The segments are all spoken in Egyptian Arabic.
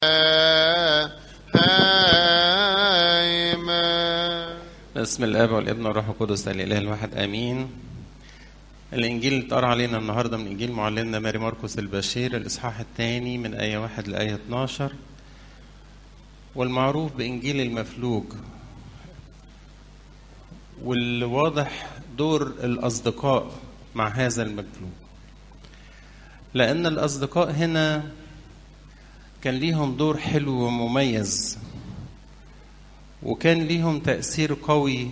آمين باسم الاب والابن والروح القدس الاله الواحد امين الانجيل اللي اتقرا علينا النهارده من انجيل معلمنا ماري مرقس البشير الاصحاح الثاني من ايه واحد لايه 12 والمعروف بانجيل المفلوج والواضح دور الاصدقاء مع هذا المفلوج لان الاصدقاء هنا كان ليهم دور حلو ومميز وكان ليهم تأثير قوي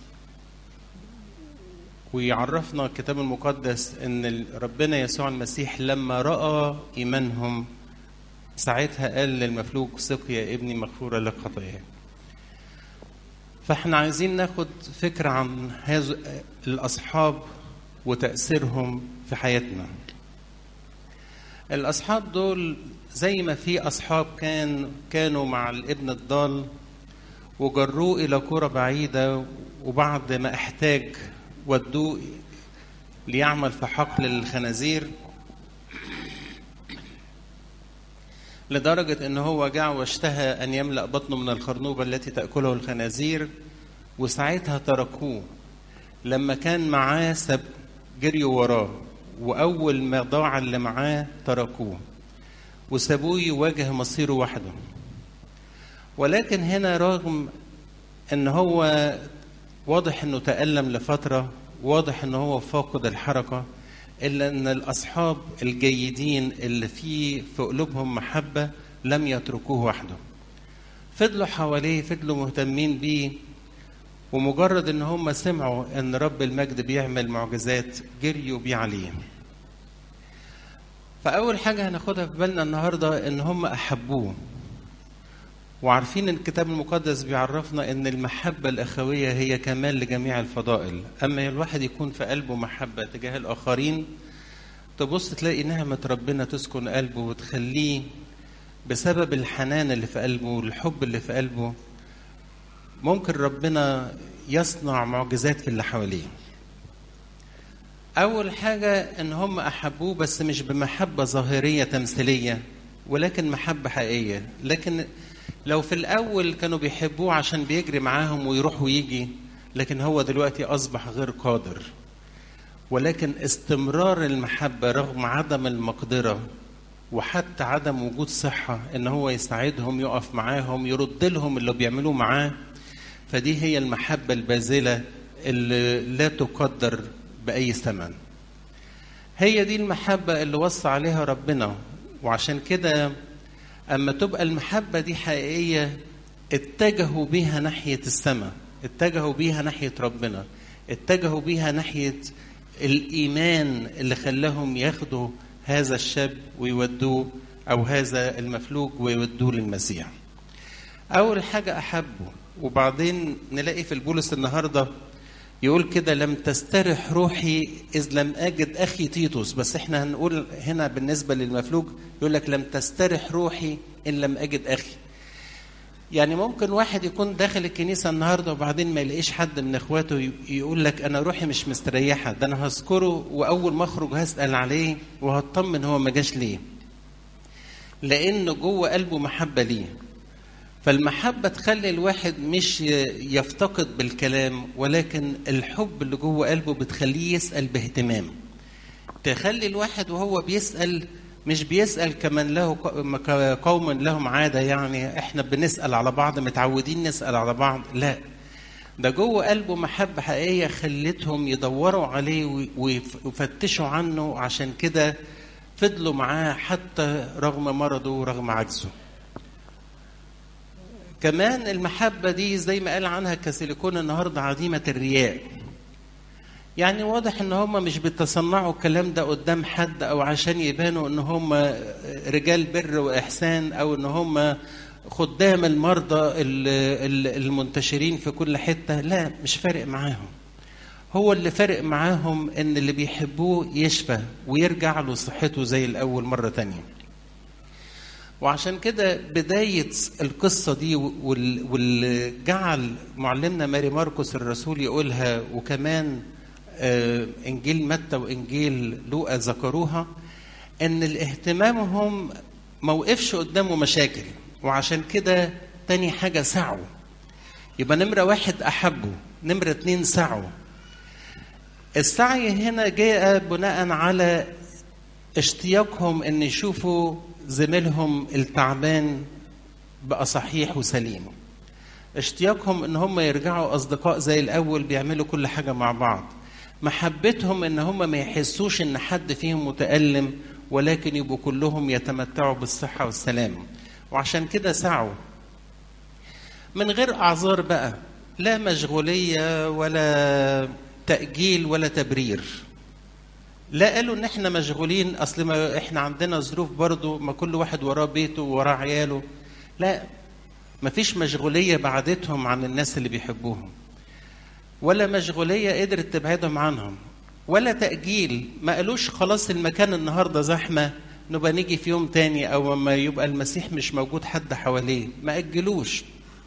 ويعرفنا الكتاب المقدس ان ربنا يسوع المسيح لما راى ايمانهم ساعتها قال للمفلوج ثق يا ابني مغفوره لك خطاياك فاحنا عايزين ناخد فكره عن هذا الاصحاب وتاثيرهم في حياتنا الاصحاب دول زي ما في اصحاب كان كانوا مع الابن الضال وجروه الى قرى بعيده وبعد ما احتاج ودوه ليعمل في حقل الخنازير لدرجة أن هو جاع واشتهى أن يملأ بطنه من الخرنوبة التي تأكله الخنازير وساعتها تركوه لما كان معاه سب جريوا وراه وأول ما ضاع اللي معاه تركوه وسابوه يواجه مصيره وحده ولكن هنا رغم ان هو واضح انه تألم لفترة واضح ان هو فاقد الحركة الا ان الاصحاب الجيدين اللي في في قلوبهم محبة لم يتركوه وحده فضلوا حواليه فضلوا مهتمين بيه ومجرد ان هم سمعوا ان رب المجد بيعمل معجزات جريوا بيه عليه فاول حاجة هناخدها في بالنا النهاردة ان هم احبوه وعارفين ان الكتاب المقدس بيعرفنا ان المحبة الأخوية هي كمال لجميع الفضائل أما الواحد يكون في قلبه محبة تجاه الآخرين تبص تلاقي نعمة ربنا تسكن قلبه وتخليه بسبب الحنان اللي في قلبه والحب اللي في قلبه ممكن ربنا يصنع معجزات في اللي حواليه أول حاجة إن هم أحبوه بس مش بمحبة ظاهرية تمثيلية ولكن محبة حقيقية لكن لو في الأول كانوا بيحبوه عشان بيجري معاهم ويروح ويجي لكن هو دلوقتي أصبح غير قادر ولكن استمرار المحبة رغم عدم المقدرة وحتى عدم وجود صحة إن هو يساعدهم يقف معاهم يرد لهم اللي بيعملوه معاه فدي هي المحبة الباذلة اللي لا تقدر بأي ثمن هي دي المحبة اللي وصى عليها ربنا وعشان كده أما تبقى المحبة دي حقيقية اتجهوا بيها ناحية السماء اتجهوا بيها ناحية ربنا اتجهوا بيها ناحية الإيمان اللي خلاهم ياخدوا هذا الشاب ويودوه أو هذا المفلوج ويودوه للمسيح أول حاجة أحبه وبعدين نلاقي في البولس النهارده يقول كده لم تسترح روحي إذ لم أجد أخي تيتوس بس إحنا هنقول هنا بالنسبة للمفلوج يقول لك لم تسترح روحي إن لم أجد أخي يعني ممكن واحد يكون داخل الكنيسة النهاردة وبعدين ما يلاقيش حد من إخواته يقول لك أنا روحي مش مستريحة ده أنا هذكره وأول ما أخرج هسأل عليه وهطمن هو ما جاش ليه لأن جوه قلبه محبة ليه فالمحبة تخلي الواحد مش يفتقد بالكلام ولكن الحب اللي جوه قلبه بتخليه يسأل باهتمام تخلي الواحد وهو بيسأل مش بيسأل كمن له قوم لهم عادة يعني احنا بنسأل على بعض متعودين نسأل على بعض لا ده جوه قلبه محبة حقيقية خلتهم يدوروا عليه ويفتشوا عنه عشان كده فضلوا معاه حتى رغم مرضه ورغم عجزه كمان المحبة دي زي ما قال عنها كاسيليكون النهاردة عديمة الرياء يعني واضح ان هم مش بيتصنعوا الكلام ده قدام حد او عشان يبانوا ان هم رجال بر واحسان او ان هم خدام المرضى المنتشرين في كل حتة لا مش فارق معاهم هو اللي فارق معاهم ان اللي بيحبوه يشفى ويرجع له صحته زي الاول مرة تانية وعشان كده بداية القصة دي واللي جعل معلمنا ماري ماركوس الرسول يقولها وكمان إنجيل متى وإنجيل لوقا ذكروها ان الاهتمامهم ما وقفش قدامه مشاكل وعشان كده تاني حاجة سعوا يبقى نمرة واحد أحبوا نمرة اتنين سعوا السعي هنا جاء بناء على اشتياقهم ان يشوفوا زميلهم التعبان بقى صحيح وسليم اشتياقهم ان هم يرجعوا اصدقاء زي الاول بيعملوا كل حاجه مع بعض محبتهم ان هم ما يحسوش ان حد فيهم متالم ولكن يبقوا كلهم يتمتعوا بالصحه والسلام وعشان كده سعوا من غير اعذار بقى لا مشغوليه ولا تاجيل ولا تبرير لا قالوا ان احنا مشغولين اصل ما احنا عندنا ظروف برضو ما كل واحد وراه بيته وراه عياله لا مفيش مشغولية بعدتهم عن الناس اللي بيحبوهم ولا مشغولية قدرت تبعدهم عنهم ولا تأجيل ما قالوش خلاص المكان النهاردة زحمة نبقى نيجي في يوم تاني أو ما يبقى المسيح مش موجود حد حواليه ما أجلوش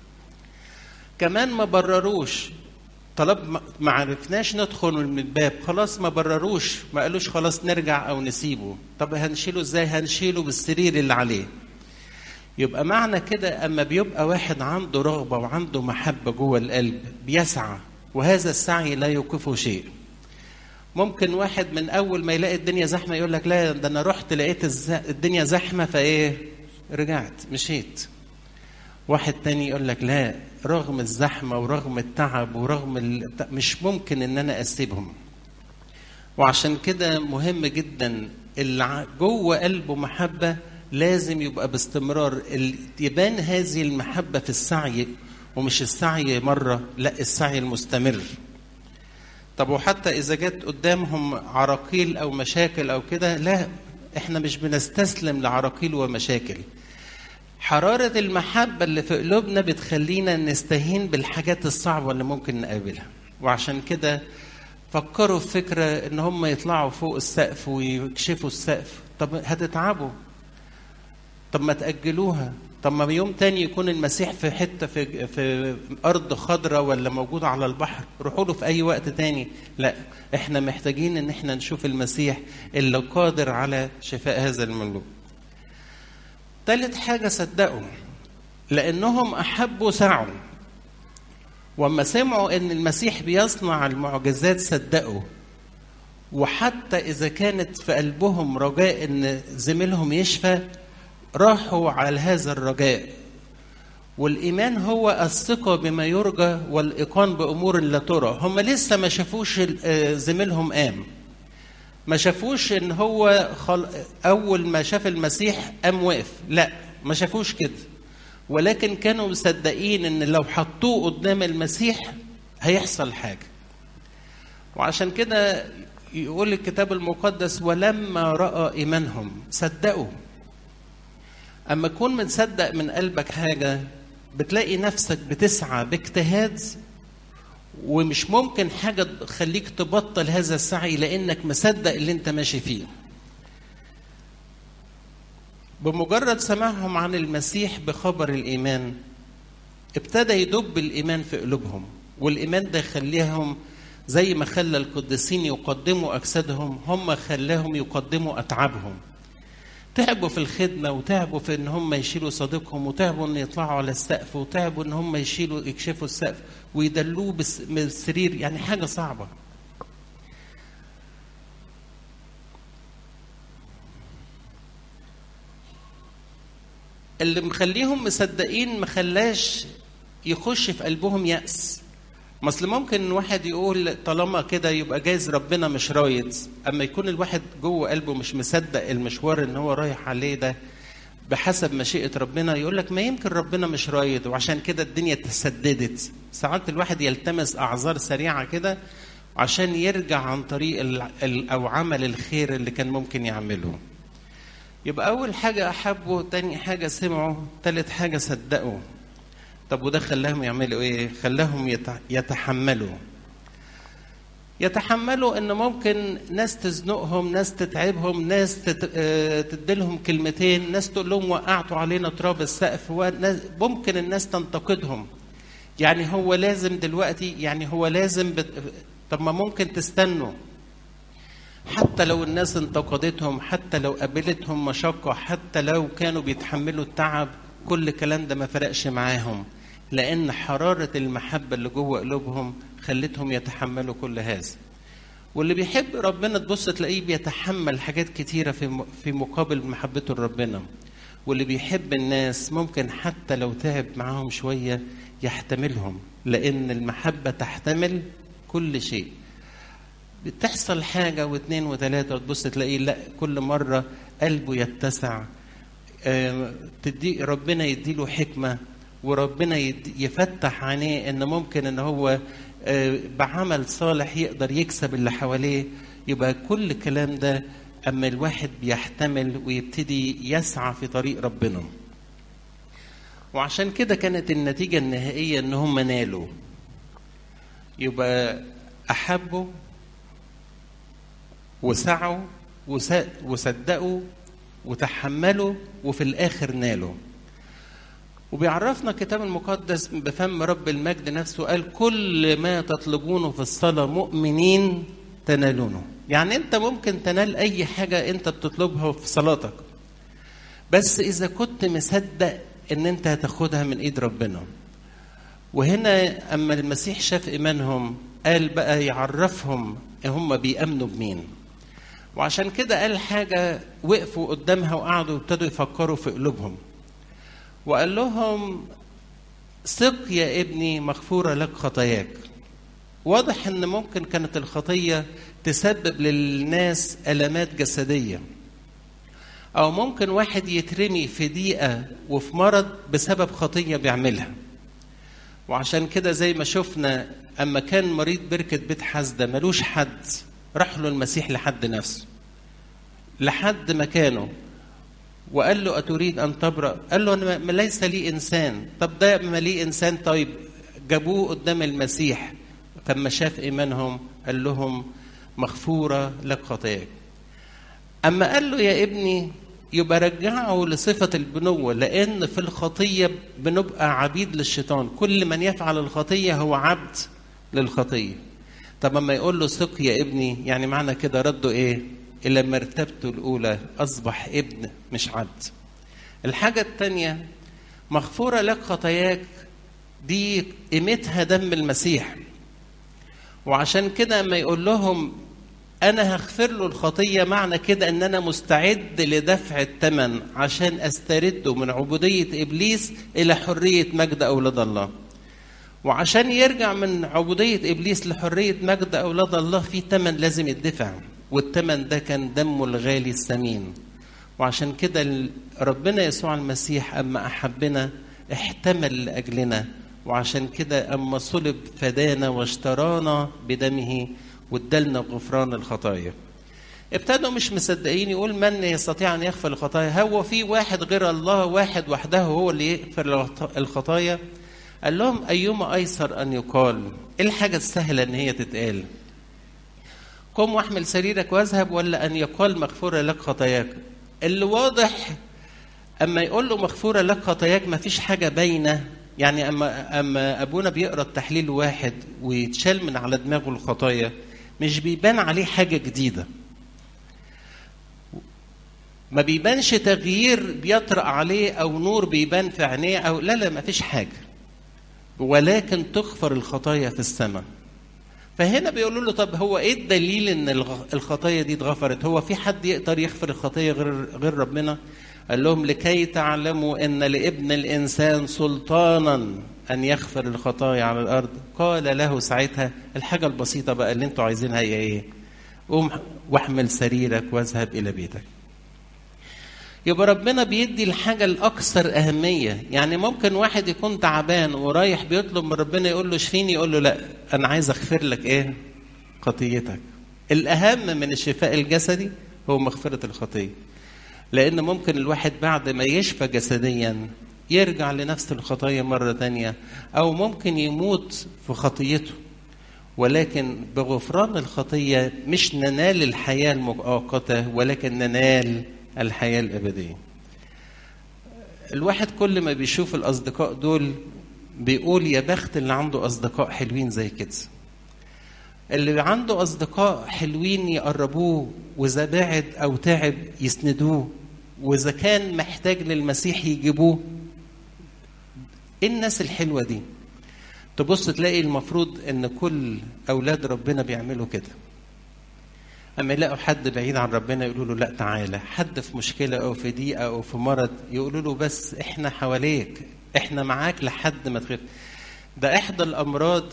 كمان ما برروش طلب ما عرفناش ندخل من الباب خلاص ما برروش ما قالوش خلاص نرجع او نسيبه طب هنشيله ازاي هنشيله بالسرير اللي عليه يبقى معنى كده اما بيبقى واحد عنده رغبه وعنده محبه جوه القلب بيسعى وهذا السعي لا يوقفه شيء ممكن واحد من اول ما يلاقي الدنيا زحمه يقول لك لا ده انا رحت لقيت الدنيا زحمه فايه رجعت مشيت واحد تاني يقول لك لا رغم الزحمه ورغم التعب ورغم ال... مش ممكن ان انا اسيبهم وعشان كده مهم جدا اللي جوه قلبه محبه لازم يبقى باستمرار يبان هذه المحبة في السعي ومش السعي مرة لا السعي المستمر طب وحتى إذا جت قدامهم عراقيل أو مشاكل أو كده لا إحنا مش بنستسلم لعراقيل ومشاكل حرارة المحبة اللي في قلوبنا بتخلينا نستهين بالحاجات الصعبة اللي ممكن نقابلها وعشان كده فكروا في فكرة إن هم يطلعوا فوق السقف ويكشفوا السقف طب هتتعبوا طب ما تأجلوها طب ما يوم تاني يكون المسيح في حتة في, في أرض خضراء ولا موجود على البحر روحوا له في أي وقت تاني لا احنا محتاجين ان احنا نشوف المسيح اللي قادر على شفاء هذا المملوك ثالث حاجة صدقوا لأنهم أحبوا سعوا وما سمعوا ان المسيح بيصنع المعجزات صدقوا وحتى إذا كانت في قلبهم رجاء ان زميلهم يشفى راحوا على هذا الرجاء والإيمان هو الثقة بما يرجى والإيقان بأمور لا ترى هم لسه ما شافوش زميلهم قام ما شافوش ان هو خل... اول ما شاف المسيح قام وقف لا ما شافوش كده ولكن كانوا مصدقين ان لو حطوه قدام المسيح هيحصل حاجه وعشان كده يقول الكتاب المقدس ولما راى ايمانهم صدقوا اما تكون متصدق من قلبك حاجه بتلاقي نفسك بتسعى باجتهاد ومش ممكن حاجه تخليك تبطل هذا السعي لانك مصدق اللي انت ماشي فيه بمجرد سماعهم عن المسيح بخبر الايمان ابتدى يدب الايمان في قلوبهم والايمان ده يخليهم زي ما خلى القديسين يقدموا اجسادهم هم خلاهم يقدموا اتعابهم تعبوا في الخدمة وتعبوا في ان هم يشيلوا صديقهم وتعبوا ان يطلعوا على السقف وتعبوا ان هم يشيلوا يكشفوا السقف ويدلوه بالسرير يعني حاجة صعبة اللي مخليهم مصدقين مخلاش يخش في قلبهم يأس ما اصل ممكن واحد يقول طالما كده يبقى جايز ربنا مش رايد اما يكون الواحد جوه قلبه مش مصدق المشوار ان هو رايح عليه ده بحسب مشيئه ربنا يقول لك ما يمكن ربنا مش رايد وعشان كده الدنيا تسددت ساعات الواحد يلتمس اعذار سريعه كده عشان يرجع عن طريق ال او عمل الخير اللي كان ممكن يعمله يبقى اول حاجه احبوا تاني حاجه سمعوا تالت حاجه صدقوا طب وده خلاهم يعملوا ايه خلاهم يتحملوا يتحملوا ان ممكن ناس تزنقهم ناس تتعبهم ناس تديلهم كلمتين ناس تقول لهم وقعتوا علينا تراب السقف ممكن الناس تنتقدهم يعني هو لازم دلوقتي يعني هو لازم بت... طب ما ممكن تستنوا حتى لو الناس انتقدتهم حتى لو قابلتهم مشقة حتى لو كانوا بيتحملوا التعب كل الكلام ده ما فرقش معاهم لأن حرارة المحبة اللي جوه قلوبهم خلتهم يتحملوا كل هذا واللي بيحب ربنا تبص تلاقيه بيتحمل حاجات كتيرة في في مقابل محبته لربنا واللي بيحب الناس ممكن حتى لو تعب معاهم شوية يحتملهم لأن المحبة تحتمل كل شيء بتحصل حاجة واثنين وثلاثة وتبص تلاقيه لا كل مرة قلبه يتسع آه، تدي ربنا يديله حكمة وربنا يد- يفتح عينيه ان ممكن ان هو آه، بعمل صالح يقدر يكسب اللي حواليه يبقى كل الكلام ده اما الواحد بيحتمل ويبتدي يسعى في طريق ربنا وعشان كده كانت النتيجة النهائية ان هم نالوا يبقى احبوا وسعوا وس- وصدقوا وتحملوا وفي الاخر نالوا وبيعرفنا الكتاب المقدس بفم رب المجد نفسه قال كل ما تطلبونه في الصلاة مؤمنين تنالونه يعني انت ممكن تنال اي حاجة انت بتطلبها في صلاتك بس اذا كنت مصدق ان انت هتاخدها من ايد ربنا وهنا اما المسيح شاف ايمانهم قال بقى يعرفهم هم بيامنوا بمين وعشان كده قال حاجه وقفوا قدامها وقعدوا ابتدوا يفكروا في قلوبهم وقال لهم ثق يا ابني مغفوره لك خطاياك واضح ان ممكن كانت الخطيه تسبب للناس المات جسديه او ممكن واحد يترمي في ضيقه وفي مرض بسبب خطيه بيعملها وعشان كده زي ما شفنا اما كان مريض بركه بيت حسده ملوش حد راح له المسيح لحد نفسه لحد مكانه وقال له أتريد أن تبرأ؟ قال له أنا ما ليس لي إنسان، طب ده ما لي إنسان طيب جابوه قدام المسيح فلما شاف إيمانهم قال لهم مغفورة لك خطاياك. أما قال له يا ابني يبقى رجعه لصفة البنوة لأن في الخطية بنبقى عبيد للشيطان، كل من يفعل الخطية هو عبد للخطية. طب اما يقول له ثق يا ابني يعني معنى كده رده ايه؟ الى مرتبته الاولى اصبح ابن مش عبد. الحاجه الثانيه مغفوره لك خطاياك دي قيمتها دم المسيح. وعشان كده اما يقول لهم انا هغفر له الخطيه معنى كده ان انا مستعد لدفع الثمن عشان استرده من عبوديه ابليس الى حريه مجد اولاد الله. وعشان يرجع من عبودية إبليس لحرية مجد أولاد الله في تمن لازم يدفع والتمن ده كان دمه الغالي الثمين وعشان كده ربنا يسوع المسيح أما أحبنا احتمل لأجلنا وعشان كده أما صلب فدانا واشترانا بدمه وادالنا غفران الخطايا ابتدوا مش مصدقين يقول من يستطيع ان يغفر الخطايا هو في واحد غير الله واحد وحده هو اللي يغفر الخطايا قال لهم أيما أيسر أن يقال إيه الحاجة السهلة أن هي تتقال قم واحمل سريرك واذهب ولا أن يقال مغفورة لك خطاياك اللي واضح أما يقول له مغفورة لك خطاياك ما فيش حاجة باينة يعني أما, أما أبونا بيقرأ التحليل واحد ويتشال من على دماغه الخطايا مش بيبان عليه حاجة جديدة ما بيبانش تغيير بيطرأ عليه أو نور بيبان في عينيه أو لا لا ما فيش حاجة ولكن تغفر الخطايا في السماء فهنا بيقولوا له طب هو ايه الدليل ان الخطايا دي اتغفرت هو في حد يقدر يغفر الخطايا غير غير ربنا قال لهم لكي تعلموا ان لابن الانسان سلطانا ان يغفر الخطايا على الارض قال له ساعتها الحاجه البسيطه بقى اللي انتوا عايزينها هي ايه قوم واحمل سريرك واذهب الى بيتك يبقى ربنا بيدي الحاجة الأكثر أهمية يعني ممكن واحد يكون تعبان ورايح بيطلب من ربنا يقول له اشفيني يقول له لا أنا عايز أغفر لك إيه خطيتك الأهم من الشفاء الجسدي هو مغفرة الخطية لأن ممكن الواحد بعد ما يشفى جسديا يرجع لنفس الخطايا مرة تانية أو ممكن يموت في خطيته ولكن بغفران الخطية مش ننال الحياة المؤقتة ولكن ننال الحياة الأبدية الواحد كل ما بيشوف الأصدقاء دول بيقول يا بخت اللي عنده أصدقاء حلوين زي كده اللي عنده أصدقاء حلوين يقربوه وإذا بعد أو تعب يسندوه وإذا كان محتاج للمسيح يجيبوه ايه الناس الحلوه دي تبص تلاقي المفروض ان كل اولاد ربنا بيعملوا كده اما يلاقوا حد بعيد عن ربنا يقولوا له لا تعالى حد في مشكله او في ضيقه او في مرض يقولوا له بس احنا حواليك احنا معاك لحد ما تخف ده احدى الامراض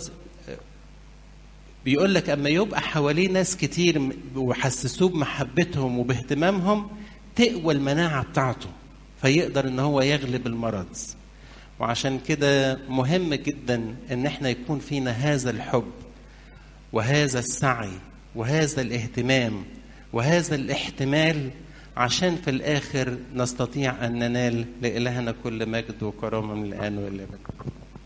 بيقول لك اما يبقى حواليه ناس كتير وحسسوه بمحبتهم وباهتمامهم تقوى المناعه بتاعته فيقدر ان هو يغلب المرض وعشان كده مهم جدا ان احنا يكون فينا هذا الحب وهذا السعي وهذا الاهتمام وهذا الاحتمال عشان في الاخر نستطيع ان ننال لالهنا كل مجد وكرامه من الان والى الابد